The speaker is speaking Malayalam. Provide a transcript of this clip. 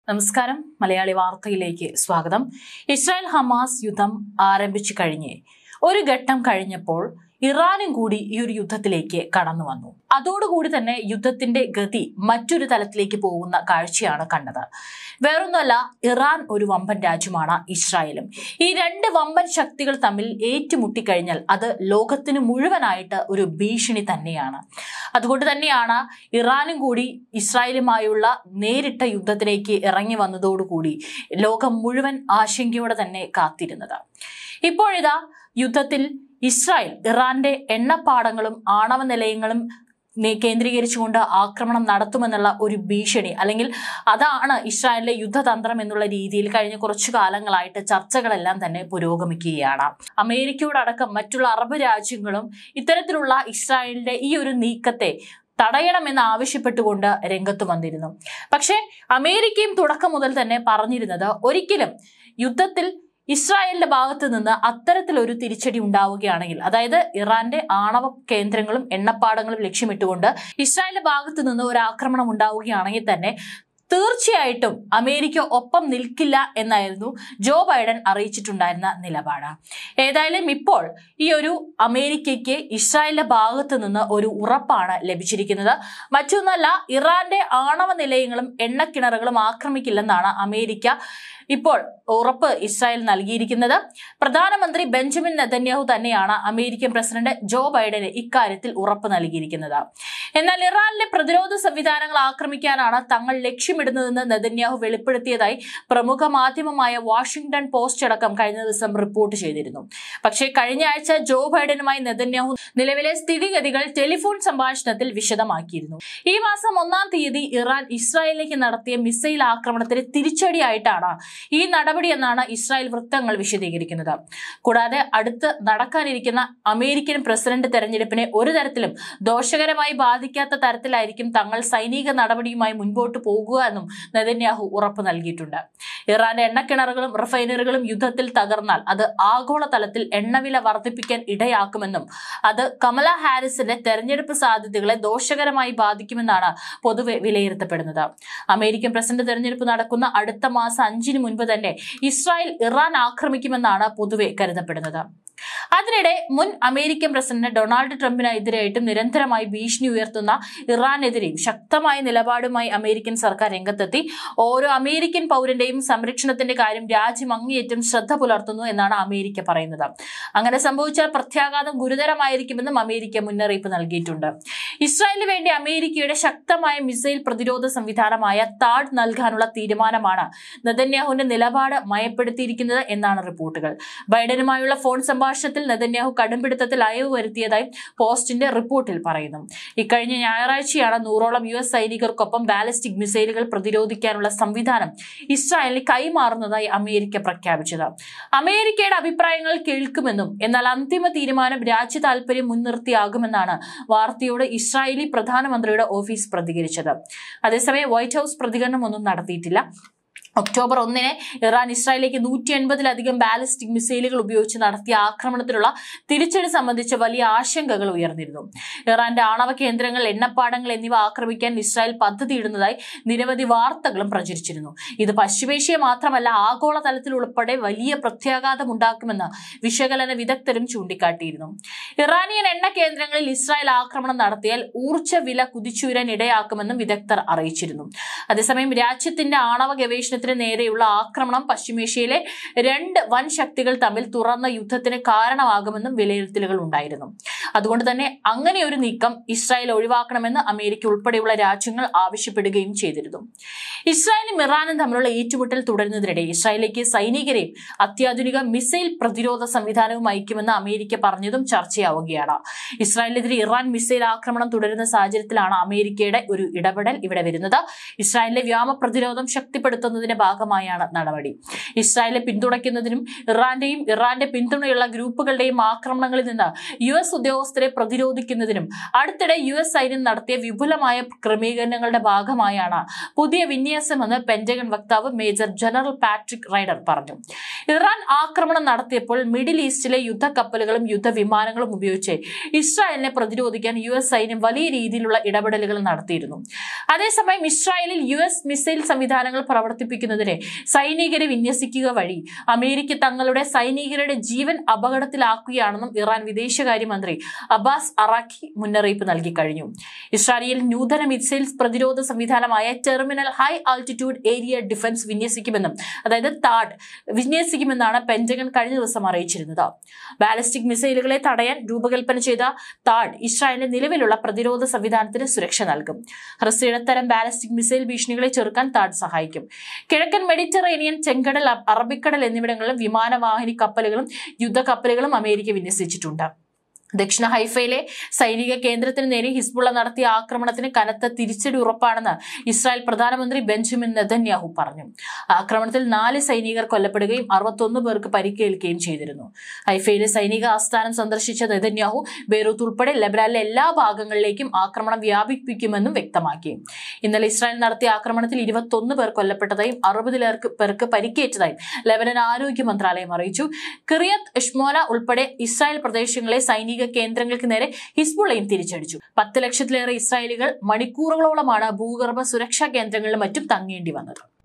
നമസ്കാരം മലയാളി വാർത്തയിലേക്ക് സ്വാഗതം ഇസ്രായേൽ ഹമാസ് യുദ്ധം ആരംഭിച്ചു കഴിഞ്ഞ് ഒരു ഘട്ടം കഴിഞ്ഞപ്പോൾ ഇറാനും കൂടി ഈ ഒരു യുദ്ധത്തിലേക്ക് കടന്നു വന്നു അതോടുകൂടി തന്നെ യുദ്ധത്തിന്റെ ഗതി മറ്റൊരു തലത്തിലേക്ക് പോകുന്ന കാഴ്ചയാണ് കണ്ടത് വേറൊന്നുമല്ല ഇറാൻ ഒരു വമ്പൻ രാജ്യമാണ് ഇസ്രായേലും ഈ രണ്ട് വമ്പൻ ശക്തികൾ തമ്മിൽ ഏറ്റുമുട്ടിക്കഴിഞ്ഞാൽ അത് ലോകത്തിന് മുഴുവനായിട്ട് ഒരു ഭീഷണി തന്നെയാണ് അതുകൊണ്ട് തന്നെയാണ് ഇറാനും കൂടി ഇസ്രായേലുമായുള്ള നേരിട്ട യുദ്ധത്തിലേക്ക് ഇറങ്ങി വന്നതോടുകൂടി ലോകം മുഴുവൻ ആശങ്കയോടെ തന്നെ കാത്തിരുന്നത് ഇപ്പോഴിതാ യുദ്ധത്തിൽ ഇസ്രായേൽ ഇറാന്റെ എണ്ണപ്പാടങ്ങളും ആണവ നിലയങ്ങളും നെ- കേന്ദ്രീകരിച്ചുകൊണ്ട് ആക്രമണം നടത്തുമെന്നുള്ള ഒരു ഭീഷണി അല്ലെങ്കിൽ അതാണ് ഇസ്രായേലിലെ യുദ്ധതന്ത്രം എന്നുള്ള രീതിയിൽ കഴിഞ്ഞ കുറച്ചു കാലങ്ങളായിട്ട് ചർച്ചകളെല്ലാം തന്നെ പുരോഗമിക്കുകയാണ് അമേരിക്കയോടടക്കം മറ്റുള്ള അറബ് രാജ്യങ്ങളും ഇത്തരത്തിലുള്ള ഇസ്രായേലിന്റെ ഈ ഒരു നീക്കത്തെ തടയണമെന്ന് ആവശ്യപ്പെട്ടുകൊണ്ട് രംഗത്ത് വന്നിരുന്നു പക്ഷേ അമേരിക്കയും തുടക്കം മുതൽ തന്നെ പറഞ്ഞിരുന്നത് ഒരിക്കലും യുദ്ധത്തിൽ ഇസ്രായേലിന്റെ ഭാഗത്ത് നിന്ന് അത്തരത്തിലൊരു തിരിച്ചടി ഉണ്ടാവുകയാണെങ്കിൽ അതായത് ഇറാന്റെ ആണവ കേന്ദ്രങ്ങളും എണ്ണപ്പാടങ്ങളും ലക്ഷ്യമിട്ടുകൊണ്ട് ഇസ്രായേലിന്റെ ഭാഗത്ത് നിന്ന് ഒരു ആക്രമണം ഉണ്ടാവുകയാണെങ്കിൽ തന്നെ തീർച്ചയായിട്ടും അമേരിക്ക ഒപ്പം നിൽക്കില്ല എന്നായിരുന്നു ജോ ബൈഡൻ അറിയിച്ചിട്ടുണ്ടായിരുന്ന നിലപാട് ഏതായാലും ഇപ്പോൾ ഈ ഒരു അമേരിക്കയ്ക്ക് ഇസ്രായേലിന്റെ ഭാഗത്ത് നിന്ന് ഒരു ഉറപ്പാണ് ലഭിച്ചിരിക്കുന്നത് മറ്റൊന്നല്ല ഇറാന്റെ ആണവ നിലയങ്ങളും എണ്ണക്കിണറുകളും ആക്രമിക്കില്ലെന്നാണ് അമേരിക്ക ഇപ്പോൾ ഉറപ്പ് ഇസ്രായേൽ നൽകിയിരിക്കുന്നത് പ്രധാനമന്ത്രി ബെഞ്ചമിൻ നെതന്യാഹു തന്നെയാണ് അമേരിക്കൻ പ്രസിഡന്റ് ജോ ബൈഡന് ഇക്കാര്യത്തിൽ ഉറപ്പ് നൽകിയിരിക്കുന്നത് എന്നാൽ ഇറാനിലെ പ്രതിരോധ സംവിധാനങ്ങൾ ആക്രമിക്കാനാണ് തങ്ങൾ ലക്ഷ്യമിടുന്നതെന്ന് നെതന്യാഹു വെളിപ്പെടുത്തിയതായി പ്രമുഖ മാധ്യമമായ വാഷിംഗ്ടൺ പോസ്റ്റ് അടക്കം കഴിഞ്ഞ ദിവസം റിപ്പോർട്ട് ചെയ്തിരുന്നു പക്ഷേ കഴിഞ്ഞ ആഴ്ച ജോ ബൈഡനുമായി നെതന്യാഹു നിലവിലെ സ്ഥിതിഗതികൾ ടെലിഫോൺ സംഭാഷണത്തിൽ വിശദമാക്കിയിരുന്നു ഈ മാസം ഒന്നാം തീയതി ഇറാൻ ഇസ്രായേലിലേക്ക് നടത്തിയ മിസൈൽ ആക്രമണത്തിന് തിരിച്ചടിയായിട്ടാണ് ഈ നടപടി എന്നാണ് ഇസ്രായേൽ വൃത്തങ്ങൾ വിശദീകരിക്കുന്നത് കൂടാതെ അടുത്ത് നടക്കാനിരിക്കുന്ന അമേരിക്കൻ പ്രസിഡന്റ് തെരഞ്ഞെടുപ്പിനെ ഒരു തരത്തിലും ദോഷകരമായി ബാധിക്കാത്ത തരത്തിലായിരിക്കും തങ്ങൾ സൈനിക നടപടിയുമായി മുൻപോട്ട് പോകുക എന്നും നെതന്യാഹു ഉറപ്പ് നൽകിയിട്ടുണ്ട് ഇറാന്റെ എണ്ണക്കിണറുകളും റിഫൈനറികളും യുദ്ധത്തിൽ തകർന്നാൽ അത് ആഗോളതലത്തിൽ എണ്ണവില വർദ്ധിപ്പിക്കാൻ ഇടയാക്കുമെന്നും അത് കമല ഹാരിസിന്റെ തെരഞ്ഞെടുപ്പ് സാധ്യതകളെ ദോഷകരമായി ബാധിക്കുമെന്നാണ് പൊതുവെ വിലയിരുത്തപ്പെടുന്നത് അമേരിക്കൻ പ്രസിഡന്റ് തെരഞ്ഞെടുപ്പ് നടക്കുന്ന അടുത്ത മാസം അഞ്ചിന് മുൻപ് തന്നെ ഇസ്രായേൽ ഇറാൻ ആക്രമിക്കുമെന്നാണ് പൊതുവെ കരുതപ്പെടുന്നത് അതിനിടെ മുൻ അമേരിക്കൻ പ്രസിഡന്റ് ഡൊണാൾഡ് ട്രംപിനെതിരായിട്ടും നിരന്തരമായി ഭീഷണി ഉയർത്തുന്ന ഇറാനെതിരെയും ശക്തമായ നിലപാടുമായി അമേരിക്കൻ സർക്കാർ രംഗത്തെത്തി ഓരോ അമേരിക്കൻ പൗരന്റെയും സംരക്ഷണത്തിന്റെ കാര്യം രാജ്യം അങ്ങേയറ്റം ശ്രദ്ധ പുലർത്തുന്നു എന്നാണ് അമേരിക്ക പറയുന്നത് അങ്ങനെ സംഭവിച്ചാൽ പ്രത്യാഘാതം ഗുരുതരമായിരിക്കുമെന്നും അമേരിക്ക മുന്നറിയിപ്പ് നൽകിയിട്ടുണ്ട് ഇസ്രായേലിന് വേണ്ടി അമേരിക്കയുടെ ശക്തമായ മിസൈൽ പ്രതിരോധ സംവിധാനമായ താഡ് നൽകാനുള്ള തീരുമാനമാണ് നെതന്യാഹുവിന്റെ നിലപാട് മയപ്പെടുത്തിയിരിക്കുന്നത് എന്നാണ് റിപ്പോർട്ടുകൾ ബൈഡനുമായുള്ള ഫോൺ സംഭാഷണത്തിൽ നെതന്യാഹു കടുംപിടുത്തത്തിൽ അയവ് വരുത്തിയതായി പോസ്റ്റിന്റെ റിപ്പോർട്ടിൽ പറയുന്നു ഇക്കഴിഞ്ഞ ഞായറാഴ്ചയാണ് നൂറോളം യു എസ് സൈനികർക്കൊപ്പം ബാലിസ്റ്റിക് മിസൈലുകൾ പ്രതിരോധിക്കാനുള്ള സംവിധാനം ഇസ്രായേലിന് കൈമാറുന്നതായി അമേരിക്ക പ്രഖ്യാപിച്ചത് അമേരിക്കയുടെ അഭിപ്രായങ്ങൾ കേൾക്കുമെന്നും എന്നാൽ അന്തിമ തീരുമാനം രാജ്യ താൽപര്യം മുൻനിർത്തിയാകുമെന്നാണ് വാർത്തയോട് ഇസ്രായേലി പ്രധാനമന്ത്രിയുടെ ഓഫീസ് പ്രതികരിച്ചത് അതേസമയം വൈറ്റ് ഹൌസ് പ്രതികരണമൊന്നും നടത്തിയിട്ടില്ല ഒക്ടോബർ ഒന്നിന് ഇറാൻ ഇസ്രായേലിലേക്ക് നൂറ്റി എൺപതിലധികം ബാലിസ്റ്റിക് മിസൈലുകൾ ഉപയോഗിച്ച് നടത്തിയ ആക്രമണത്തിലുള്ള തിരിച്ചടി സംബന്ധിച്ച് വലിയ ആശങ്കകൾ ഉയർന്നിരുന്നു ഇറാന്റെ ആണവ കേന്ദ്രങ്ങൾ എണ്ണപ്പാടങ്ങൾ എന്നിവ ആക്രമിക്കാൻ ഇസ്രായേൽ പദ്ധതിയിടുന്നതായി നിരവധി വാർത്തകളും പ്രചരിച്ചിരുന്നു ഇത് പശ്ചിമേഷ്യ മാത്രമല്ല ആഗോളതലത്തിൽ ഉൾപ്പെടെ വലിയ പ്രത്യാഘാതം ഉണ്ടാക്കുമെന്ന് വിശകലന വിദഗ്ധരും ചൂണ്ടിക്കാട്ടിയിരുന്നു ഇറാനിയൻ എണ്ണ കേന്ദ്രങ്ങളിൽ ഇസ്രായേൽ ആക്രമണം നടത്തിയാൽ ഊർജ്ജ വില കുതിച്ചുയരാൻ ഇടയാക്കുമെന്നും വിദഗ്ധർ അറിയിച്ചിരുന്നു അതേസമയം രാജ്യത്തിന്റെ ആണവ ഗവേഷണത്തിന് നേരെയുള്ള ആക്രമണം പശ്ചിമേഷ്യയിലെ രണ്ട് വൻ ശക്തികൾ തമ്മിൽ തുറന്ന യുദ്ധത്തിന് കാരണമാകുമെന്നും വിലയിരുത്തലുകൾ ഉണ്ടായിരുന്നു അതുകൊണ്ട് തന്നെ അങ്ങനെ ഒരു നീക്കം ഇസ്രായേൽ ഒഴിവാക്കണമെന്ന് അമേരിക്ക ഉൾപ്പെടെയുള്ള രാജ്യങ്ങൾ ആവശ്യപ്പെടുകയും ചെയ്തിരുന്നു ഇസ്രായേലും ഇറാനും തമ്മിലുള്ള ഏറ്റുമുട്ടൽ തുടരുന്നതിനിടെ ഇസ്രായേലിലേക്ക് സൈനികരെയും അത്യാധുനിക മിസൈൽ പ്രതിരോധ സംവിധാനവും അയക്കുമെന്ന് അമേരിക്ക പറഞ്ഞതും ചർച്ചയാവുകയാണ് ഇസ്രായേലിനെതിരെ ഇറാൻ മിസൈൽ ആക്രമണം തുടരുന്ന സാഹചര്യത്തിലാണ് അമേരിക്കയുടെ ഒരു ഇടപെടൽ ഇവിടെ വരുന്നത് ഇസ്രായേലിലെ വ്യോമ പ്രതിരോധം ശക്തിപ്പെടുത്തുന്നതിന്റെ ഭാഗമായാണ് നടപടി ഇസ്രായേലിനെ പിന്തുണയ്ക്കുന്നതിനും ഇറാന്റെയും ഇറാന്റെ പിന്തുണയുള്ള ഗ്രൂപ്പുകളുടെയും ആക്രമണങ്ങളിൽ നിന്ന് യു എസ് ഉദ്യോഗസ്ഥരെ പ്രതിരോധിക്കുന്നതിനും അടുത്തിടെ യു എസ് സൈന്യം നടത്തിയ വിപുലമായ ക്രമീകരണങ്ങളുടെ ഭാഗമായാണ് പുതിയ വിന്യാസമെന്ന് പെന്റഗൺ വക്താവ് മേജർ ജനറൽ പാട്രിക് റൈഡർ പറഞ്ഞു ഇറാൻ ആക്രമണം നടത്തിയപ്പോൾ മിഡിൽ ഈസ്റ്റിലെ യുദ്ധക്കപ്പലുകളും യുദ്ധവിമാനങ്ങളും ഉപയോഗിച്ച് ഇസ്രായേലിനെ പ്രതിരോധിക്കാൻ യു എസ് സൈന്യം വലിയ രീതിയിലുള്ള ഇടപെടലുകൾ നടത്തിയിരുന്നു അതേസമയം ഇസ്രായേലിൽ യു എസ് മിസൈൽ സംവിധാനങ്ങൾ പ്രവർത്തിപ്പിക്കും വർദ്ധിപ്പിക്കുന്നതിന് സൈനികരെ വിന്യസിക്കുക വഴി അമേരിക്ക തങ്ങളുടെ സൈനികരുടെ ജീവൻ അപകടത്തിലാക്കുകയാണെന്നും ഇറാൻ വിദേശകാര്യമന്ത്രി അബ്ബാസ് അറാഖി മുന്നറിയിപ്പ് നൽകി കഴിഞ്ഞു ഇസ്രായേൽ നൂതന മിസൈൽസ് പ്രതിരോധ സംവിധാനമായ terminal high altitude area defence വിന്യസിക്കുമെന്നും അതായത് താഡ് വിന്യസിക്കുമെന്നാണ് പെന്റഗൺ കഴിഞ്ഞ ദിവസം അറിയിച്ചിരുന്നത് ബാലിസ്റ്റിക് മിസൈലുകളെ തടയാൻ രൂപകൽപ്പന ചെയ്ത താഡ് ഇസ്രായേലിന്റെ നിലവിലുള്ള പ്രതിരോധ സംവിധാനത്തിന് സുരക്ഷ നൽകും ഹ്രസ്വ തരം ബാലിസ്റ്റിക് മിസൈൽ ഭീഷണികളെ ചെറുക്കാൻ താഡ് സഹായിക്കും കിഴക്കൻ മെഡിറ്ററേനിയൻ ചെങ്കടൽ അ- അറബിക്കടൽ എന്നിവിടങ്ങളിലും വിമാനവാഹിനി കപ്പലുകളും യുദ്ധക്കപ്പലുകളും അമേരിക്ക വിന്യസിച്ചിട്ടുണ്ട് ദക്ഷിണ ഹൈഫയിലെ സൈനിക കേന്ദ്രത്തിന് നേരെ ഹിസ്ബുള്ള നടത്തിയ ആക്രമണത്തിന് കനത്ത തിരിച്ചടി ഉറപ്പാണെന്ന് ഇസ്രായേൽ പ്രധാനമന്ത്രി ബെഞ്ചമിൻ നെതന്യാഹു പറഞ്ഞു ആക്രമണത്തിൽ നാല് സൈനികർ കൊല്ലപ്പെടുകയും അറുപത്തൊന്ന് പേർക്ക് പരിക്കേൽക്കുകയും ചെയ്തിരുന്നു ഹൈഫയിലെ സൈനിക ആസ്ഥാനം സന്ദർശിച്ച നെതന്യാഹു ബെയ്റൂത്ത് ഉൾപ്പെടെ ലബനാനിലെ എല്ലാ ഭാഗങ്ങളിലേക്കും ആക്രമണം വ്യാപിപ്പിക്കുമെന്നും വ്യക്തമാക്കി ഇന്നലെ ഇസ്രായേൽ നടത്തിയ ആക്രമണത്തിൽ ഇരുപത്തൊന്ന് പേർ കൊല്ലപ്പെട്ടതായും അറുപതിലേർക്ക് പേർക്ക് പരിക്കേറ്റതായും ലെബനൻ ആരോഗ്യ മന്ത്രാലയം അറിയിച്ചു കിറിയത്ത് ഇഷ്മോല ഉൾപ്പെടെ ഇസ്രായേൽ പ്രദേശങ്ങളിലെ സൈനിക കേന്ദ്രങ്ങൾക്ക് നേരെ ഹിസ്ബുള്ളയും തിരിച്ചടിച്ചു പത്ത് ലക്ഷത്തിലേറെ ഇസ്രായേലികൾ മണിക്കൂറുകളോളമാണ് ഭൂഗർഭ സുരക്ഷാ കേന്ദ്രങ്ങളിലും മറ്റും തങ്ങേണ്ടി വന്നത്